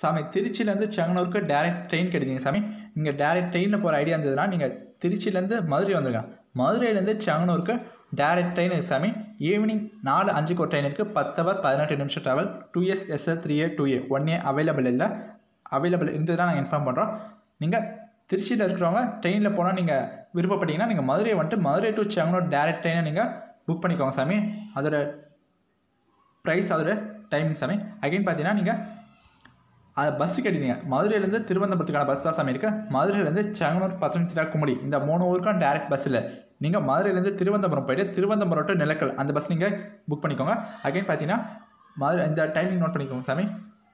சாமி திருச்சியிலேருந்து செங்கனூருக்கு direct train கிடைக்குங்க சாமி நீங்கள் டேரெக்ட் ட்ரெயினில் போகிற ஐடியா இருந்ததுன்னா நீங்கள் திருச்சியிலேருந்து மதுரை வந்துருங்க மதுரையிலேருந்து செங்கனூருக்கு டேரெக்ட் ட்ரெயின் இருக்குது சாமி ஈவினிங் நாலு அஞ்சுக்கு ஒரு ட்ரெயின் இருக்குது பத்து ஹவர் பதினெட்டு நிமிஷம் travel two years SL three A two A one A available இல்லை அவைலபிள் இருந்ததுன்னா நாங்கள் இன்ஃபார்ம் பண்ணுறோம் நீங்கள் திருச்சியில் இருக்கிறவங்க ட்ரெயினில் போனால் நீங்கள் விருப்பப்பட்டீங்கன்னா நீங்கள் மதுரை வந்துட்டு மதுரை டு செங்கனூர் டேரெக்ட் ட்ரெயினை நீங்கள் புக் பண்ணிக்கோங்க சாமி அதோட ப்ரைஸ் அதோட டைமிங் சாமி அகைன் பார்த்தீங்கன்னா நீங்கள் அது பஸ்ஸு கிடைக்குங்க மதுரையிலேருந்து திருவனந்தபுரத்துக்கான பஸ் தான் சாமி இருக்குது மதுரையிலேருந்து செங்கனூர் பத்தனம்திட்டா குமுடி இந்த மூணு ஊருக்கும் டேரெக்ட் பஸ் இல்லை நீங்கள் மதுரையிலேருந்து திருவனந்தபுரம் போயிட்டு திருவனந்தபுரம் டு நிலக்கல் அந்த பஸ் நீங்கள் புக் பண்ணிக்கோங்க அகைன் பார்த்தீங்கன்னா மதுரை இந்த டைமிங் நோட் பண்ணிக்கோங்க சாமி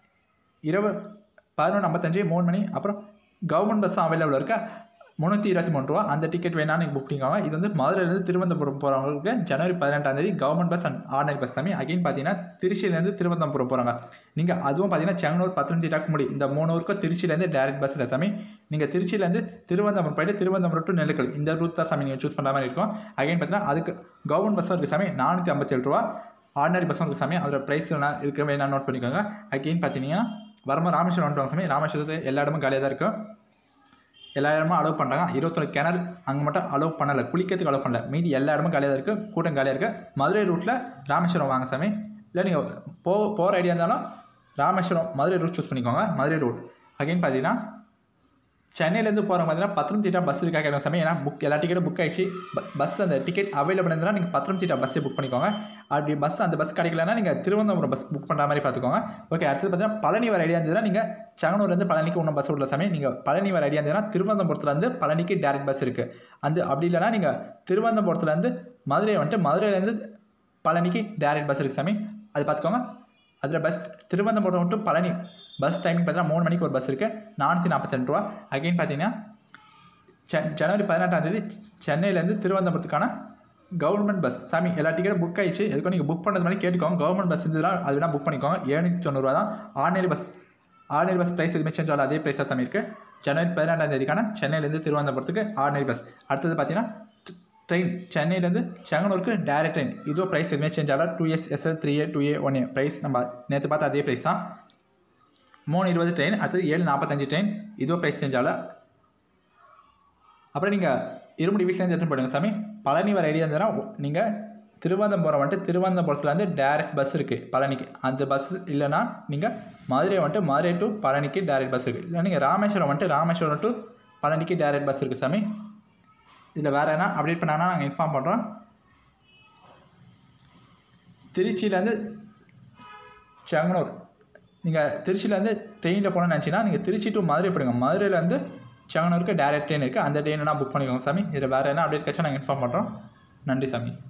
இரவு பதினொன்று ஐம்பத்தஞ்சு மூணு மணி அப்புறம் கவர்மெண்ட் பஸ்ஸும் அவைலபிள் இருக்கா முந்நூற்றி இருபத்தி மூணு ரூபா அந்த டிக்கெட் வேணா நீங்கள் புக் பண்ணிக்கோங்க இது வந்து மதுரையிலேருந்து திருவனந்தபுரம் போகிறவங்களுக்கு ஜனவரி பதினெட்டாம் தேதி government bus and ordinary bus சாமி அகைன் பார்த்தீங்கன்னா திருச்சியிலேருந்து திருவனந்தபுரம் போகிறாங்க நீங்கள் அதுவும் பார்த்தீங்கன்னா செங்கனூர் பத்தனம்திட்டா குமுடி இந்த மூணு ஊருக்கும் திருச்சியிலேருந்து டேரக்ட் பஸ் இல்லை சாமி நீங்கள் திருச்சியிலேருந்து திருவனந்தபுரம் போயிட்டு திருவனந்தபுரம் டு நெல்லுக்கல் இந்த ரூட் தான் சாமி நீங்கள் சூஸ் பண்ணுற மாதிரி இருக்கும் அகைன் பார்த்தீங்கன்னா அதுக்கு கவர்மெண்ட் பஸ்ஸும் இருக்குது சாமி நானூற்றி ஐம்பத்தேழு ரூபா ஆர்டினரி பஸ்ஸும் இருக்குது சாமி அதோட ப்ரைஸ் வேணா இருக்க வேணா நோட் பண்ணிக்கோங்க அகைன் பார்த்தீங்கன்னா வரும்போது ராமேஸ்வரம் வந்துட்டு சாமி ராமேஸ்வரத்து எல்லா இடமும் காலியாக தான் இருக்கும் எல்லா இடமும் அலோவ் பண்ணுறாங்க இருபத்தொரு கிணறு அங்கே மட்டும் அலோவ் பண்ணலை குளிக்கிறதுக்கு அலோவ் பண்ணல மீதி எல்லா இடமும் காலியாக தான் இருக்குது கூட்டம் காலியாக இருக்குது மதுரை ரூட்டில் ராமேஸ்வரம் வாங்க சாமி இல்லை நீங்கள் போ போகிற ஐடியா இருந்தாலும் ராமேஸ்வரம் மதுரை ரூட் சூஸ் பண்ணிக்கோங்க மதுரை ரூட் அகைன் பார்த்தீங்கன்னா சென்னையிலேருந்து போகிறவங்க பார்த்தீங்கன்னா பத்திரம் தீட்டா பஸ் இருக்கா கேட்கும் சாமி ஏன்னா புக் எல்லா டிக்கெட்டும் புக் ஆயிடுச்சு பஸ் அந்த டிக்கெட் அவைலபிள் இருந்தால் நீங்கள் பத்திரம் தீட்டா பஸ்ஸே புக் பண்ணிக்கோங்க அப்படி பஸ் அந்த பஸ் கிடைக்கலன்னா நீங்கள் திருவனந்தபுரம் பஸ் புக் பண்ணுற மாதிரி பார்த்துக்கோங்க ஓகே அடுத்தது பார்த்தீங்கன்னா பழனி வர ஐடியா இருந்ததுன்னா நீங்கள் செங்கனூர்லேருந்து பழனிக்கு ஒன்றும் பஸ் விடல சாமி நீங்கள் பழனி வர ஐடியா இருந்ததுன்னா திருவனந்தபுரத்துலேருந்து பழனிக்கு டேரக்ட் பஸ் இருக்குது அந்த அப்படி இல்லைனா நீங்கள் திருவனந்தபுரத்துலேருந்து மதுரை வந்துட்டு மதுரையிலேருந்து பழனிக்கு டேரக்ட் பஸ் இருக்குது சாமி அது பார்த்துக்கோங்க அதில் bus Thiruvananthapuram to Palani bus timing பார்த்தீங்கன்னா மூணு மணிக்கு ஒரு பஸ் இருக்குது நானூற்றி நாற்பத்தெண்டு ரூபா அகைன் பார்த்தீங்கன்னா செ ஜனவரி பதினெட்டாம் தேதி சென்னையிலேருந்து திருவனந்தபுரத்துக்கான கவர்மெண்ட் பஸ் சாமி எல்லா டிக்கெட்டும் புக் ஆயிடுச்சு எதுக்கும் நீங்கள் புக் பண்ணுறது மாதிரி கேட்டுக்கோங்க கவர்மெண்ட் பஸ் இருந்ததுனா அது வேணால் புக் பண்ணிக்கோங்க ஏழ்நூற்றி தொண்ணூறுவா தான் ordinary bus ordinary bus price எதுவுமே சேஞ்ச் ஆகல அதே ப்ரைஸ் தான் சாமி இருக்குது ஜனவரி பதினெட்டாம் தேதிக்கான சென்னையிலேருந்து திருவனந்தபுரத்துக்கு ஆர்டினரி பஸ் அடுத்தது பார்த்தீங்கன்னா ட்ரெயின் சென்னையிலேருந்து செங்கனூருக்கு டேரக்ட் ட்ரெயின் இதுவும் ப்ரைஸ் எதுவுமே சேஞ்ச் ஆகல two S SL three A two A one A price நம்ம நேற்று பார்த்த அதே ப்ரைஸ் தான் மூணு இருபது ட்ரெயின் அடுத்தது ஏழு நாற்பத்தஞ்சு ட்ரெயின் இதுவும் ப்ரைஸ் சேஞ்ச் ஆகல அப்புறம் நீங்கள் இருமுடி வீட்டிலேருந்து எடுத்துகிட்டு போயிடுங்க சாமி பழனி வர ஐடியா இருந்ததுன்னா நீங்கள் திருவனந்தபுரம் வந்துட்டு திருவனந்தபுரத்துலேருந்து டேரெக்ட் பஸ் இருக்குது பழனிக்கு அந்த பஸ் இல்லைன்னா நீங்கள் மதுரை வந்துட்டு மதுரை டு பழனிக்கு டேரெக்ட் பஸ் இருக்குது இல்லை நீங்கள் ராமேஸ்வரம் வந்துட்டு ராமேஸ்வரம் டு பழனிக்கு டேரெக்ட் பஸ் இருக்குது சாமி இதில் வேறு எதனா அப்டேட் பண்ணாங்கன்னா நாங்கள் இன்ஃபார்ம் பண்ணுறோம் திருச்சியிலேருந்து செங்கனூர் நீங்கள் திருச்சியிலேருந்து ட்ரெயினில் போகணும்னு நினச்சிங்கன்னா நீங்கள் திருச்சி டு மதுரை போடுங்க மதுரையிலேருந்து செங்கனூருக்கு டேரக்ட் ட்ரெயின் இருக்குது அந்த ட்ரெயினை புக் பண்ணிக்கோங்க சாமி இதில் வேறு என்ன அப்டேட் கிடச்சா நாங்கள் இன்ஃபார்ம் பண்ணுறோம் நன்றி சாமி